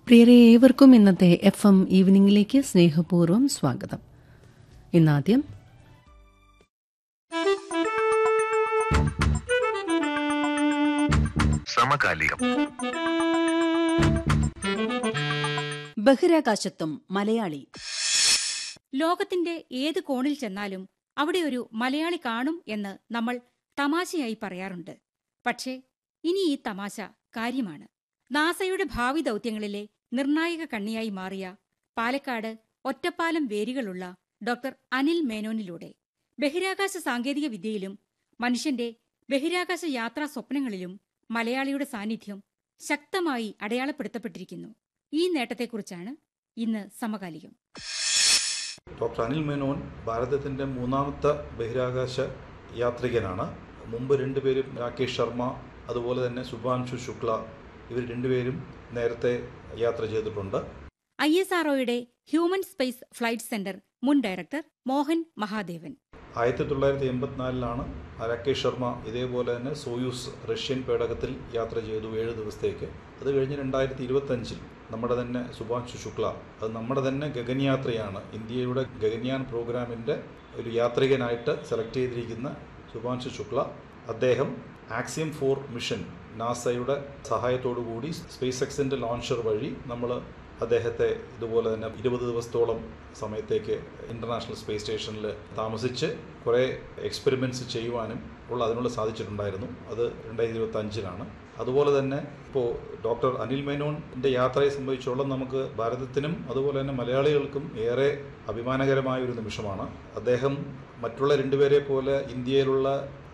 പ്രിയരെ ഏവർക്കും ഇന്നത്തെ എഫ് എം ഈവനിംഗിലേക്ക് സ്നേഹപൂർവ്വം സ്വാഗതം ഇന്നാദ്യം സമകാലികം ബഹിരാകാശത്തും മലയാളി ലോകത്തിന്റെ ഏത് കോണിൽ ചെന്നാലും അവിടെ ഒരു മലയാളി കാണും എന്ന് നമ്മൾ തമാശയായി പറയാറുണ്ട് പക്ഷേ ഇനി ഈ തമാശ കാര്യമാണ് നാസയുടെ ഭാവി ദൗത്യങ്ങളിലെ നിർണായക കണ്ണിയായി മാറിയ പാലക്കാട് ഒറ്റപ്പാലം വേരുകളുള്ള ഡോക്ടർ അനിൽ മേനോനിലൂടെ ബഹിരാകാശ സാങ്കേതിക വിദ്യയിലും മനുഷ്യന്റെ ബഹിരാകാശ യാത്രാ സ്വപ്നങ്ങളിലും മലയാളിയുടെ സാന്നിധ്യം ശക്തമായി അടയാളപ്പെടുത്തപ്പെട്ടിരിക്കുന്നു ഈ നേട്ടത്തെക്കുറിച്ചാണ് ഇന്ന് സമകാലികം ഡോക്ടർ അനിൽ മേനോൻ ഭാരതത്തിൻ്റെ മൂന്നാമത്തെ ബഹിരാകാശ യാത്രികനാണ് മുമ്പ് രണ്ടുപേരും രാകേഷ് ശർമ്മ അതുപോലെ തന്നെ ശുഭാൻഷു ശുക്ല ഇവർ രണ്ടുപേരും നേരത്തെ യാത്ര ചെയ്തിട്ടുണ്ട് ഐ എസ് ആർഒയുടെ ഹ്യൂമൻ സ്പേസ് ഫ്ലൈറ്റ് സെന്റർ മുൻ ഡയറക്ടർ മോഹൻ മഹാദേവൻ ആയിരത്തി തൊള്ളായിരത്തി എൺപത്തിനാലിലാണ് രാകേഷ് ശർമ്മ ഇതേപോലെ തന്നെ സോയൂസ് റഷ്യൻ പേടകത്തിൽ യാത്ര ചെയ്തു ഏഴ് ദിവസത്തേക്ക് അത് കഴിഞ്ഞ് രണ്ടായിരത്തി ഇരുപത്തഞ്ചിൽ നമ്മുടെ തന്നെ സുഭാൻഷു ശുക്ല അത് നമ്മുടെ തന്നെ ഗഗൻയാത്രയാണ് ഇന്ത്യയുടെ ഗഗൻയാൻ പ്രോഗ്രാമിൻ്റെ ഒരു യാത്രികനായിട്ട് സെലക്ട് ചെയ്തിരിക്കുന്ന സുഭാൻഷു ശുക്ല അദ്ദേഹം ആക്സിയം ഫോർ മിഷൻ നാസയുടെ സഹായത്തോടു കൂടി സ്പേസ് എക്സിൻ്റെ ലോഞ്ചർ വഴി നമ്മൾ അദ്ദേഹത്തെ ഇതുപോലെ തന്നെ ഇരുപത് ദിവസത്തോളം സമയത്തേക്ക് ഇൻ്റർനാഷണൽ സ്പേസ് സ്റ്റേഷനിൽ താമസിച്ച് കുറേ എക്സ്പെരിമെൻറ്റ്സ് ചെയ്യുവാനും ഉള്ള അതിനുള്ള സാധിച്ചിട്ടുണ്ടായിരുന്നു അത് രണ്ടായിരത്തി ഇരുപത്തി അഞ്ചിലാണ് അതുപോലെ തന്നെ ഇപ്പോൾ ഡോക്ടർ അനിൽ മേനോൻ്റെ യാത്രയെ സംബന്ധിച്ചോളം നമുക്ക് ഭാരതത്തിനും അതുപോലെ തന്നെ മലയാളികൾക്കും ഏറെ അഭിമാനകരമായ ഒരു നിമിഷമാണ് അദ്ദേഹം മറ്റുള്ള രണ്ടുപേരെ പോലെ ഇന്ത്യയിലുള്ള